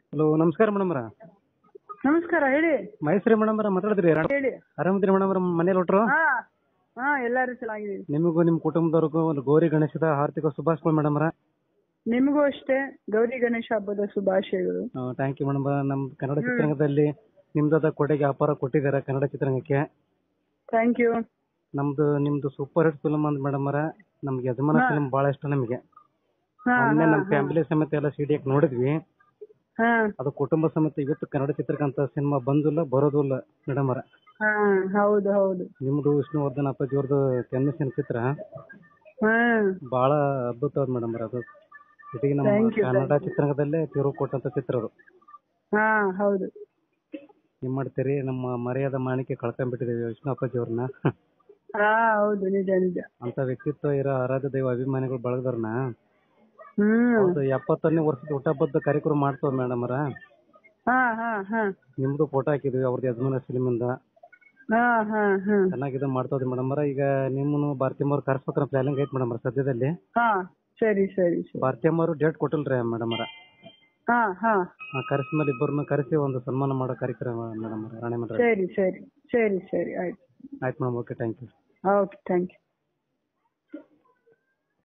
hello ನಮಸ್ಕಾರ ಮೇಡಮ್ರ ನಮಸ್ಕಾರ ಹೇಳಿ ಮಹೇಶ್ವರಿ ಮೇಡಮ್ರ ಮಾತಾಡಿದ್ರಿ ಹೇಳಿ ಆರಾಮದ್ರಿ ಮೇಡಮ್ರ ಮನೇಲಿ ಹೊಟ್ರು ಹಾ ಹಾ ಎಲ್ಲಾರು ಚೆನ್ನಾಗಿದ್ದೀವಿ ನಿಮಗೂ ನಿಮ್ಮ ಕುಟುಂಬದವ್ರಿಗೂ ಒಂದು ಗೌರಿ ಗಣೇಶದ ಆರ್ಥಿಕ ಶುಭಾಶಯಗಳು ಮೇಡಮ್ರ ನಿಮಗೂ ಅಷ್ಟೇ ಗೌರಿ ಗಣೇಶ ಹಬ್ಬದ ಶುಭಾಶಯಗಳು ಥ್ಯಾಂಕ್ ಯು ಮೇಡಮ್ ನಮ್ಮ ಕನ್ನಡ ಚಿತ್ರರಂಗದಲ್ಲಿ ನಿಮ್ದಾದ ಕೊಡುಗೆ ಅಪಾರ ಕೊಟ್ಟಿದ್ದಾರೆ ಕನ್ನಡ ಚಿತ್ರರಂಗಕ್ಕೆ ಥ್ಯಾಂಕ್ ಯು ನಮ್ದು ನಿಮ್ದು ಸೂಪರ್ ಹಿಟ್ ಫಿಲ್ಮ್ ಅಂದ್ ಮೇಡಮ್ರ ನಮ್ಗೆ ಯಜಮಾನ ಫಿಲ್ಮ್ ಬಹಳ ಇಷ್ಟ ನಮಗೆ ಹಾ ಮೊನ್ನೆ ನಮ್ಮ ಫ್ಯಾಮಿಲಿ ಸಮೇತ ಎಲ್ಲ ಸಿ ಡಿ ನೋಡಿದ್ವಿ ಹಾ ಅದು ಕುಟುಂಬ ಸಮೇತ ಇವತ್ತು ಕನ್ನಡ ಚಿತ್ರಕ್ಕಂತ ಸಿನಿಮಾ ಬಂದಿಲ್ಲ ಬರೋದು ಇಲ್ಲ ಮೇಡಮ್ರ ಹಾ ಹೌದು ಹೌದು ನಿಮ್ದು ವಿಷ್ಣುವರ್ಧನ್ ಅಪ್ಪಾಜಿಯವ್ರದ್ದು ತೆನ್ನಿಸಿನ ಚಿತ್ರ ಹಾ ಬಹಳ ಅದ್ಭುತ ಅದ ಮೇಡಮ್ ಅದು ಇದೀಗ ನಮ್ಮ Thank you, ಕನ್ನಡ ಚಿತ್ರರಂಗದಲ್ಲೇ ತಿರು ಕೊಟ್ಟಂತ ಚಿತ್ರ ಅದು ಹಾ ಹೌದು ಏನ್ ಮಾಡ್ತೀರಿ ನಮ್ಮ ಮರ್ಯಾದ ಮಾಣಿಕೆ ಕಳ್ಕೊಂಡ್ಬಿಟ್ಟಿದೀವಿ ವಿಷ್ಣು ಅಪ್ಪಾಜಿ ಅವ್ರನ್ನ ಹಾ ಹೌದು ನಿಜ ನಿಜ ಅಂತ ವ್ಯಕ್ತಿತ್ವ ಇರೋ ಆರಾಧ್ಯ ದೈವ ಅಭಿಮಾನಿಗಳು ಬಳಗದವ್ರನ್ನ ಹ್ಮ್ ಒಂದು ಎಪ್ಪತ್ತನೇ ವರ್ಷದ ಹುಟ್ಟಹಬ್ಬದ ಕಾರ್ಯಕ್ರಮ ಮಾಡ್ತೇವೆ ಮೇಡಮ್ ಅವರ ಹಾ ಹಾ ಹಾ ನಿಮ್ದು ಫೋಟೋ ಹಾಕಿದ್ವಿ ಅವ್ರದ್ದು ಯಜಮಾನ ಫಿಲ್ಮಿಂದ ಹಾ ಹಾ ಹಾ ಚೆನ್ನಾಗಿದೆ ಮಾಡ್ತೋದ್ರಿ ಮೇಡಮ್ ಅವರ ಈಗ ನಿಮ್ಮನ್ನು ಭಾರತೀಯಮ್ಮ ಅವ್ರು ಕರ್ಸ್ಬೇಕಾರ ಪ್ಲಾನಿಂಗ್ ಐತೆ ಮೇಡಮ್ ಸದ್ಯದಲ್ಲಿ ಹಾ ಸರಿ ಸರಿ ಸರಿ ಭಾರತೀಯಮ್ಮ ಅವರು ಡೇಟ್ ಕೊಟ್ಟಿಲ್ರಿ ಮೇಡಮ್ ಅವರ ಹಾ ಹಾ ಕರೆಸ್ ಮೇಲೆ ಇಬ್ಬರನ್ನ ಕರೆಸಿ ಒಂದು ಸನ್ಮಾನ ಮಾಡೋ ಕಾರ್ಯಕ್ರಮ ಮೇಡಮ್ ರಾಣಿ ಮಂಡ್ರ ಸರಿ ಸರಿ ಸರಿ ಸರಿ ಆಯ್ತು ಆಯ್ತು madam okay thank you okay thank you